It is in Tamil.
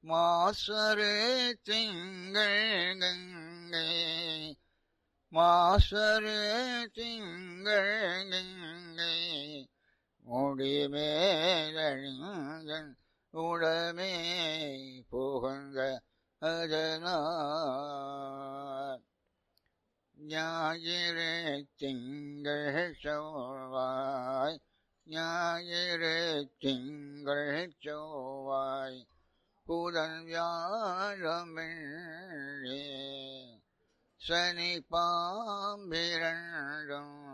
மாசரு திங்கள் கங்கை மாசரு திங்கள் கங்கை முடிமேலழிஞ்சன் உடமே புகழ்ந்த அதனால் ஞாயிறு திங்கள் செவ்வாய் ஞாயிறு திங்கள் செவ்வாய் புதன் வியாழமிழே சனி பாம்பிரண்டும்